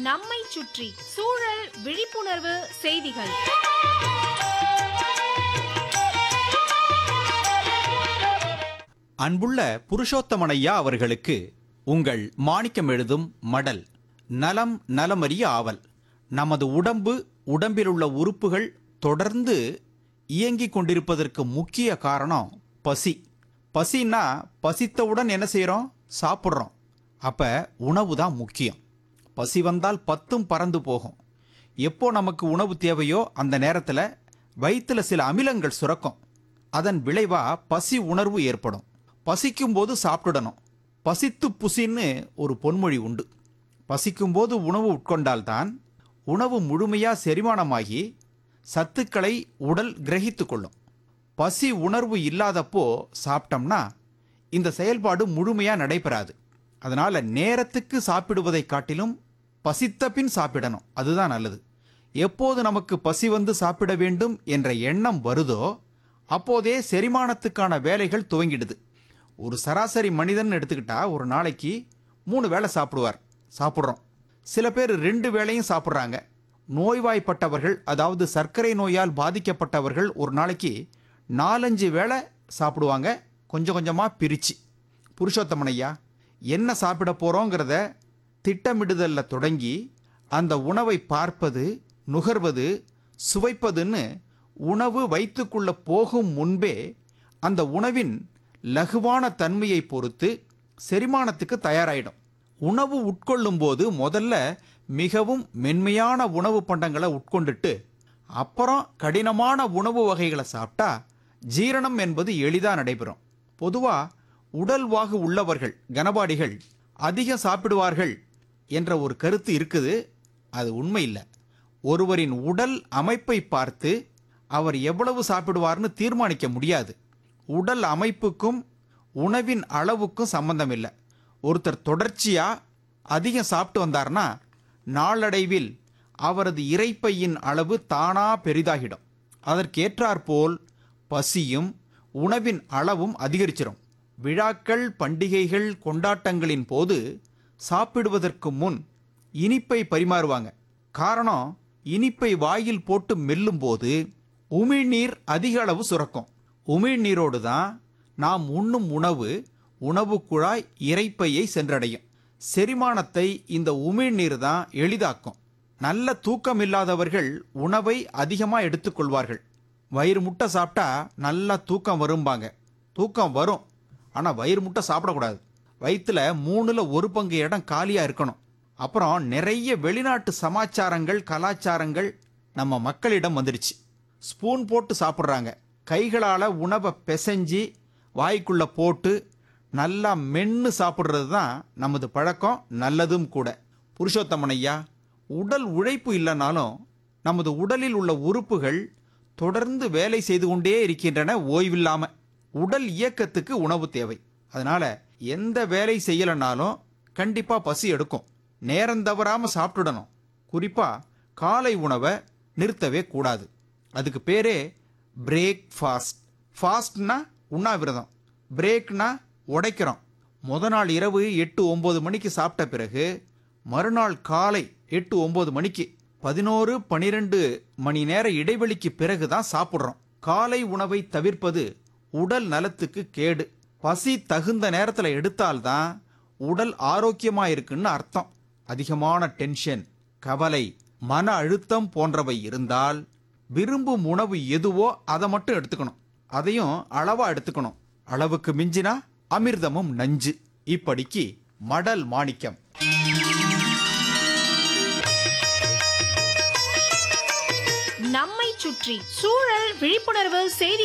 நம்மை சுற்றி சூழல் விழிப்புணர்வு செய்திகள் அன்புள்ள புருஷோத்தமனையா அவர்களுக்கு உங்கள் மாணிக்கம் எழுதும் மடல் நலம் நலமறிய ஆவல் நமது உடம்பு உடம்பிலுள்ள உறுப்புகள் தொடர்ந்து இயங்கிக் கொண்டிருப்பதற்கு முக்கிய காரணம் பசி பசின்னா பசித்தவுடன் என்ன செய்கிறோம் சாப்பிட்றோம் அப்போ உணவு தான் முக்கியம் பசி வந்தால் பத்தும் பறந்து போகும் எப்போ நமக்கு உணவு தேவையோ அந்த நேரத்தில் வயிற்றுல சில அமிலங்கள் சுரக்கும் அதன் விளைவா பசி உணர்வு ஏற்படும் பசிக்கும் போது சாப்பிட்டுடணும் பசித்து புசின்னு ஒரு பொன்மொழி உண்டு பசிக்கும்போது உணவு உட்கொண்டால்தான் உணவு முழுமையா செரிமானமாகி சத்துக்களை உடல் கிரகித்து கொள்ளும் பசி உணர்வு இல்லாதப்போ சாப்பிட்டோம்னா இந்த செயல்பாடு முழுமையா நடைபெறாது அதனால நேரத்துக்கு சாப்பிடுவதை காட்டிலும் பசித்த பின் சாப்பிடணும் அதுதான் நல்லது எப்போது நமக்கு பசி வந்து சாப்பிட வேண்டும் என்ற எண்ணம் வருதோ அப்போதே செரிமானத்துக்கான வேலைகள் துவங்கிடுது ஒரு சராசரி மனிதன் எடுத்துக்கிட்டா ஒரு நாளைக்கு மூணு வேளை சாப்பிடுவார் சாப்பிட்றோம் சில பேர் ரெண்டு வேளையும் சாப்பிட்றாங்க நோய்வாய்ப்பட்டவர்கள் அதாவது சர்க்கரை நோயால் பாதிக்கப்பட்டவர்கள் ஒரு நாளைக்கு நாலஞ்சு வேளை சாப்பிடுவாங்க கொஞ்சம் கொஞ்சமாக பிரித்து புருஷோத்தமன் ஐயா என்ன சாப்பிட போகிறோங்கிறத திட்டமிடுதல்ல தொடங்கி அந்த உணவை பார்ப்பது நுகர்வது சுவைப்பதுன்னு உணவு வயிற்றுக்குள்ள போகும் முன்பே அந்த உணவின் லகுவான தன்மையை பொறுத்து செரிமானத்துக்கு தயாராயிடும் உணவு உட்கொள்ளும் போது முதல்ல மிகவும் மென்மையான உணவு பண்டங்களை உட்கொண்டுட்டு அப்புறம் கடினமான உணவு வகைகளை சாப்பிட்டா ஜீரணம் என்பது எளிதாக நடைபெறும் பொதுவாக உடல் வாகு உள்ளவர்கள் கனபாடிகள் அதிகம் சாப்பிடுவார்கள் என்ற ஒரு கருத்து இருக்குது அது உண்மை இல்லை ஒருவரின் உடல் அமைப்பை பார்த்து அவர் எவ்வளவு சாப்பிடுவார்னு தீர்மானிக்க முடியாது உடல் அமைப்புக்கும் உணவின் அளவுக்கும் சம்பந்தம் இல்லை ஒருத்தர் தொடர்ச்சியா அதிகம் சாப்பிட்டு வந்தார்னா நாளடைவில் அவரது இரைப்பையின் அளவு தானா பெரிதாகிடும் அதற்கேற்றாற்போல் பசியும் உணவின் அளவும் அதிகரிச்சிடும் விழாக்கள் பண்டிகைகள் கொண்டாட்டங்களின் போது சாப்பிடுவதற்கு முன் இனிப்பை பரிமாறுவாங்க காரணம் இனிப்பை வாயில் போட்டு மெல்லும்போது உமிழ்நீர் அதிக அளவு சுரக்கும் உமிழ்நீரோடு தான் நாம் உண்ணும் உணவு உணவு குழாய் இரைப்பையை சென்றடையும் செரிமானத்தை இந்த உமிழ்நீர் தான் எளிதாக்கும் நல்ல தூக்கம் இல்லாதவர்கள் உணவை அதிகமாக எடுத்துக்கொள்வார்கள் வயிறு முட்டை சாப்பிட்டா நல்லா தூக்கம் வரும்பாங்க தூக்கம் வரும் ஆனால் வயிறு முட்டை சாப்பிடக்கூடாது வயிற்றுல மூணுல ஒரு பங்கு இடம் காலியாக இருக்கணும் அப்புறம் நிறைய வெளிநாட்டு சமாச்சாரங்கள் கலாச்சாரங்கள் நம்ம மக்களிடம் வந்துடுச்சு ஸ்பூன் போட்டு சாப்பிட்றாங்க கைகளால் உணவை பிசைஞ்சு வாய்க்குள்ள போட்டு நல்லா மென்று சாப்பிட்றது தான் நமது பழக்கம் நல்லதும் கூட புருஷோத்தமன் ஐயா உடல் உழைப்பு இல்லைனாலும் நமது உடலில் உள்ள உறுப்புகள் தொடர்ந்து வேலை செய்து கொண்டே இருக்கின்றன ஓய்வில்லாம உடல் இயக்கத்துக்கு உணவு தேவை அதனால எந்த வேலை செய்யலைனாலும் கண்டிப்பா பசி எடுக்கும் நேரம் தவறாம சாப்பிட்டுடணும் குறிப்பா காலை உணவை நிறுத்தவே கூடாது அதுக்கு பேரே பிரேக் ஃபாஸ்ட் ஃபாஸ்ட்னா உண்ணாவிரதம் பிரேக்னா உடைக்கிறோம் முத நாள் இரவு எட்டு ஒம்பது மணிக்கு சாப்பிட்ட பிறகு மறுநாள் காலை எட்டு ஒம்பது மணிக்கு பதினோரு பனிரெண்டு மணி நேர இடைவெளிக்கு பிறகு தான் சாப்பிட்றோம் காலை உணவை தவிர்ப்பது உடல் நலத்துக்கு கேடு பசி தகுந்த நேரத்தில் எடுத்தால்தான் உடல் ஆரோக்கியமா இருக்குன்னு அர்த்தம் அதிகமான டென்ஷன் கவலை மன அழுத்தம் போன்றவை இருந்தால் விரும்பும் உணவு எதுவோ அதை மட்டும் எடுத்துக்கணும் அதையும் அளவா எடுத்துக்கணும் அளவுக்கு மிஞ்சினா அமிர்தமும் நஞ்சு இப்படிக்கு மடல் மாணிக்கம் நம்மை சுற்றி சூழல் விழிப்புணர்வு செய்திகள்